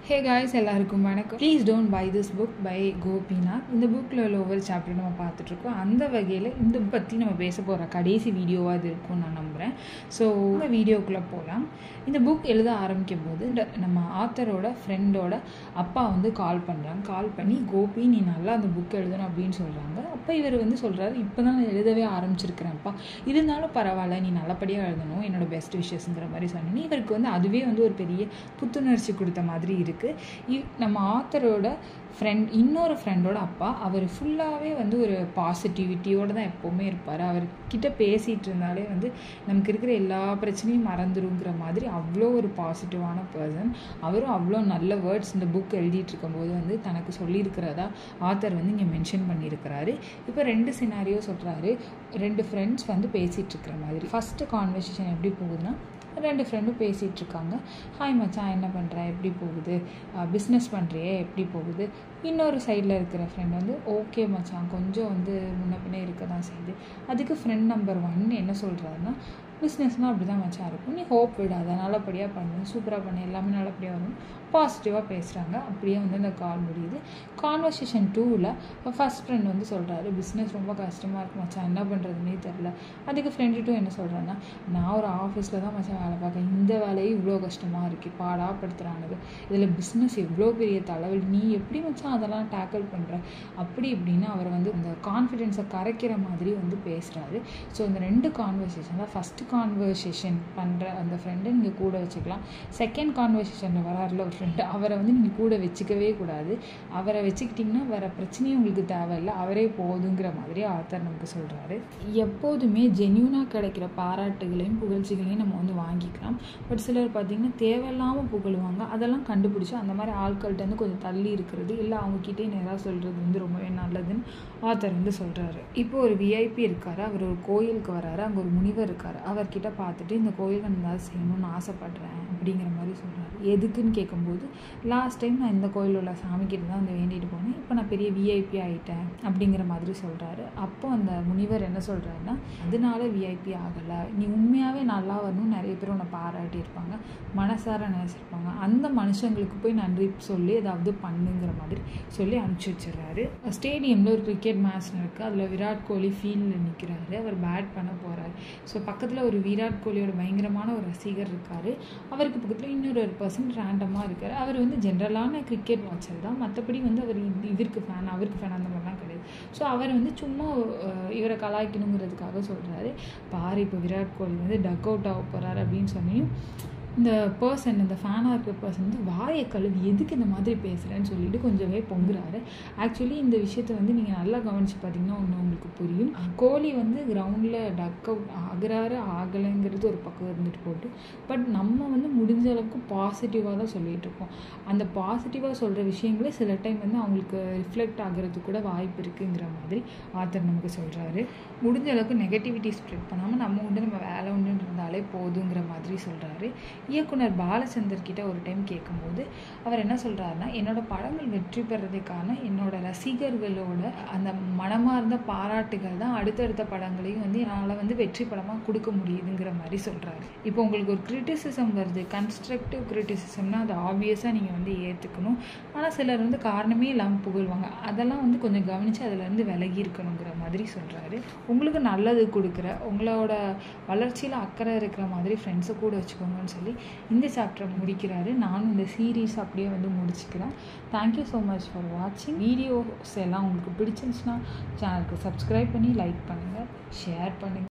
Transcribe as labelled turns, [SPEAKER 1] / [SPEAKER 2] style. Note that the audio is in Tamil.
[SPEAKER 1] ஹே காய்ஸ் எல்லாருக்கும் வணக்கம் please don't buy this book by Gopinath இந்த புக்கில் உள்ள ஒவ்வொரு சாப்டர் நம்ம பார்த்துட்ருக்கோம் அந்த வகையில் இந்த பற்றி நம்ம பேச போகிற கடைசி வீடியோவாக அது இருக்கும்னு நான் நம்புகிறேன் ஸோ இந்த வீடியோக்குள்ளே போகலாம் இந்த புக் எழுத ஆரம்பிக்கும் போது இந்த நம்ம ஆத்தரோட ஃப்ரெண்டோட அப்பா வந்து கால் பண்ணுறாங்க கால் பண்ணி கோபி நீ நல்லா அந்த புக் எழுதணும் அப்படின்னு சொல்கிறாங்க அப்போ இவர் வந்து சொல்கிறாரு இப்போ தான் நான் எழுதவே ஆரம்பிச்சிருக்கிறேன்ப்பா இருந்தாலும் பரவாயில்ல நீ நல்லபடியாக எழுதணும் என்னோட பெஸ்ட் விஷஸ்ங்கிற மாதிரி சொன்னீங்க இவருக்கு வந்து அதுவே வந்து ஒரு பெரிய புத்துணர்ச்சி கொடுத்த மாதிரி இருக்குது இ நம்ம ஆத்தரோட ஃப்ரெண்ட் இன்னொரு ஃப்ரெண்டோட அப்பா அவர் ஃபுல்லாகவே வந்து ஒரு பாசிட்டிவிட்டியோடு தான் எப்போவுமே இருப்பார் அவர்கிட்ட பேசிகிட்டு இருந்தாலே வந்து நமக்கு இருக்கிற எல்லா பிரச்சனையும் மறந்துருங்கிற மாதிரி அவ்வளோ ஒரு பாசிட்டிவான பர்சன் அவரும் அவ்வளோ நல்ல வேர்ட்ஸ் இந்த புக் எழுதிட்டு இருக்கும்போது வந்து தனக்கு சொல்லியிருக்கிறதா ஆத்தர் வந்து இங்கே மென்ஷன் பண்ணியிருக்கிறாரு இப்போ ரெண்டு சினாரியோ சொல்கிறாரு ரெண்டு ஃப்ரெண்ட்ஸ் வந்து பேசிகிட்டு இருக்கிற மாதிரி ஃபஸ்ட்டு கான்வர்சேஷன் எப்படி போகுதுன்னா ரெண்டு ஃப்ரெண்டும் பேசிகிட்டு இருக்காங்க ஹாய் மச்சான் என்ன பண்ணுற எப்படி போகுது பிஸ்னஸ் பண்ணுறியே எப்படி போகுது இன்னொரு சைடில் இருக்கிற ஃப்ரெண்ட் வந்து ஓகே மச்சான் கொஞ்சம் வந்து முன்ன பின்னே இருக்க தான் செய்யுது அதுக்கு ஃப்ரெண்ட் நம்பர் ஒன் என்ன சொல்கிறாருன்னா பிஸ்னஸ்னால் அப்படி தான் மச்சான் இருக்கும் நீ ஹோப் விடாத நல்லபடியாக பண்ணு சூப்பராக பண்ணு எல்லாமே நல்லபடியாக வரும் பாசிட்டிவாக பேசுகிறாங்க அப்படியே வந்து அந்த கால் முடியுது கான்வர்சேஷன் டூவில் ஃபஸ்ட் ஃப்ரெண்ட் வந்து சொல்கிறாரு பிஸ்னஸ் ரொம்ப கஷ்டமாக இருக்கு மச்சான் என்ன பண்ணுறதுனே தெரில அதுக்கு ஃப்ரெண்டு டூ என்ன சொல்கிறேன்னா நான் ஒரு ஆஃபீஸில் தான் மச்சான் வேலை பார்க்கேன் இந்த வேலையே இவ்வளோ கஷ்டமாக இருக்குது பாடாப்படுத்துகிறானுது இதில் பிஸ்னஸ் எவ்வளோ பெரிய தலைவலி நீ எப்படி மச்சான் அதெல்லாம் டேக்கிள் பண்ணுற அப்படி இப்படின்னு அவர் வந்து அந்த கான்ஃபிடென்ஸை கரைக்கிற மாதிரி வந்து பேசுகிறாரு ஸோ இந்த ரெண்டு கான்வர்சேஷன் தான் ஃபஸ்ட்டு கான்வர்சேஷன் பண்ணுற அந்த ஃப்ரெண்டை நீங்கள் கூட வச்சுக்கலாம் செகண்ட் கான்வர்சேஷனில் வராருல ஒரு ஃப்ரெண்டு அவரை வந்து நீங்கள் கூட வச்சுக்கவே கூடாது அவரை வச்சுக்கிட்டிங்கன்னா வேறு பிரச்சனையும் உங்களுக்கு தேவையில்லை அவரே போதுங்கிற மாதிரி ஆத்தர் நமக்கு சொல்கிறாரு எப்போதுமே ஜென்யூனாக கிடைக்கிற பாராட்டுகளையும் புகழ்ச்சிகளையும் நம்ம வந்து வாங்கிக்கலாம் பட் சிலர் பார்த்திங்கன்னா தேவையில்லாமல் புகழுவாங்க அதெல்லாம் கண்டுபிடிச்சி அந்த மாதிரி ஆட்கள்கிட்ட வந்து கொஞ்சம் தள்ளி இருக்கிறது இல்லை அவங்கக்கிட்டே நேராக சொல்கிறது வந்து ரொம்பவே நல்லதுன்னு ஆத்தர் வந்து சொல்கிறாரு இப்போ ஒரு விஐபி இருக்கார் அவர் ஒரு கோயிலுக்கு வராரு அங்கே ஒரு முனிவர் இருக்கார் அவர்கிட்ட பார்த்துட்டு இந்த கோயிலுக்கு நான் ஏதாவது செய்யணும்னு ஆசைப்பட்றேன் அப்படிங்கிற மாதிரி சொல்கிறாரு எதுக்குன்னு கேட்கும்போது லாஸ்ட் டைம் நான் இந்த கோயில் உள்ள சாமிக்கிட்ட தான் வந்து வேண்டிட்டு போனேன் இப்போ நான் பெரிய விஐபி ஆகிட்டேன் அப்படிங்கிற மாதிரி சொல்கிறாரு அப்போ அந்த முனிவர் என்ன சொல்கிறாருன்னா அதனால விஐபி ஆகலை நீ உண்மையாகவே நல்லா வரணும் நிறைய பேர் உன்னை பாராட்டியிருப்பாங்க மனசார நினச்சிருப்பாங்க அந்த மனுஷங்களுக்கு போய் நன்றி சொல்லி ஏதாவது பண்ணுங்கிற மாதிரி சொல்லி அனுப்பிச்சி வச்சிடுறாரு ஸ்டேடியமில் ஒரு கிரிக்கெட் மேட்ச் இருக்குது அதில் விராட் கோலி ஃபீல்டில் நிற்கிறாரு அவர் பேட் பண்ண போகிறாரு ஸோ பக்கத்தில் ஒரு விராட் கோலியோட பயங்கரமான ஒரு ரசிகர் இருக்கார் அவருக்கு பக்கத்தில் இன்னொரு ஒரு பர்சன் ரேண்டமாக இருக்கார் அவர் வந்து ஜென்ரலான கிரிக்கெட் வாட்சர் தான் மற்றபடி வந்து அவர் இவருக்கு ஃபேன் அவருக்கு ஃபேன் அந்த மாதிரிலாம் கிடையாது ஸோ அவர் வந்து சும்மா இவரை கலாய்க்கணுங்கிறதுக்காக சொல்கிறாரு பாரு இப்போ விராட் கோலி வந்து டக் அவுட் ஆக போகிறாரு அப்படின்னு சொன்னியும் இந்த பர்சன் இந்த ஃபேனாக இருக்கிற பர்சன் வந்து வாயை கழுவி எதுக்கு இந்த மாதிரி பேசுகிறேன்னு சொல்லிட்டு கொஞ்சமே பொங்குறாரு ஆக்சுவலி இந்த விஷயத்த வந்து நீங்கள் நல்லா கவனித்து பார்த்தீங்கன்னா ஒன்று உங்களுக்கு புரியும் கோலி வந்து கிரவுண்டில் டக் அவுட் ஆகிறாரு ஆகலைங்கிறது ஒரு பக்கம் இருந்துட்டு போட்டு பட் நம்ம வந்து முடிஞ்ச அளவுக்கு பாசிட்டிவாக தான் சொல்லிகிட்டு இருக்கோம் அந்த பாசிட்டிவாக சொல்கிற விஷயங்களே சில டைம் வந்து அவங்களுக்கு ரிஃப்ளெக்ட் ஆகிறதுக்கு கூட வாய்ப்பு இருக்குங்கிற மாதிரி ஆத்தர் நமக்கு சொல்கிறாரு முடிஞ்ச அளவுக்கு நெகட்டிவிட்டி ஸ்ப்ரெட் பண்ணாமல் நம்ம உண்டு நம்ம வேலை உண்டுன்னு இருந்தாலே போதுங்கிற மாதிரி சொல்கிறாரு இயக்குனர் பாலச்சந்தர் கிட்ட ஒரு டைம் கேட்கும்போது அவர் என்ன சொல்கிறாருன்னா என்னோட படங்கள் வெற்றி பெறதுக்கான என்னோட ரசிகர்களோட அந்த மனமார்ந்த பாராட்டுகள் தான் அடுத்தடுத்த படங்களையும் வந்து என்னால் வந்து வெற்றி படமாக கொடுக்க முடியுதுங்கிற மாதிரி சொல்கிறாரு இப்போ உங்களுக்கு ஒரு கிரிட்டிசிசம் வருது கன்ஸ்ட்ரக்டிவ் கிரிட்டிசிசம்னா அது ஆப்வியஸாக நீங்கள் வந்து ஏற்றுக்கணும் ஆனால் சிலர் வந்து காரணமே இல்லாமல் புகழ்வாங்க அதெல்லாம் வந்து கொஞ்சம் கவனித்து அதிலேருந்து விலகி இருக்கணுங்கிற மாதிரி சொல்கிறாரு உங்களுக்கு நல்லது கொடுக்குற உங்களோட வளர்ச்சியில் அக்கறை இருக்கிற மாதிரி ஃப்ரெண்ட்ஸை கூட வச்சுக்கோங்கன்னு சொல்லி இந்த சாப்டரை முடிக்கிறாரு நானும் இந்த சீரீஸ் அப்படியே வந்து முடிச்சுக்கிறேன் தேங்க்யூ ஸோ மச் ஃபார் வாட்சிங் வீடியோஸ் எல்லாம் உங்களுக்கு பிடிச்சிருந்துச்சுன்னா சேனலுக்கு சப்ஸ்கிரைப் பண்ணி லைக் பண்ணுங்கள் ஷேர் பண்ணுங்கள்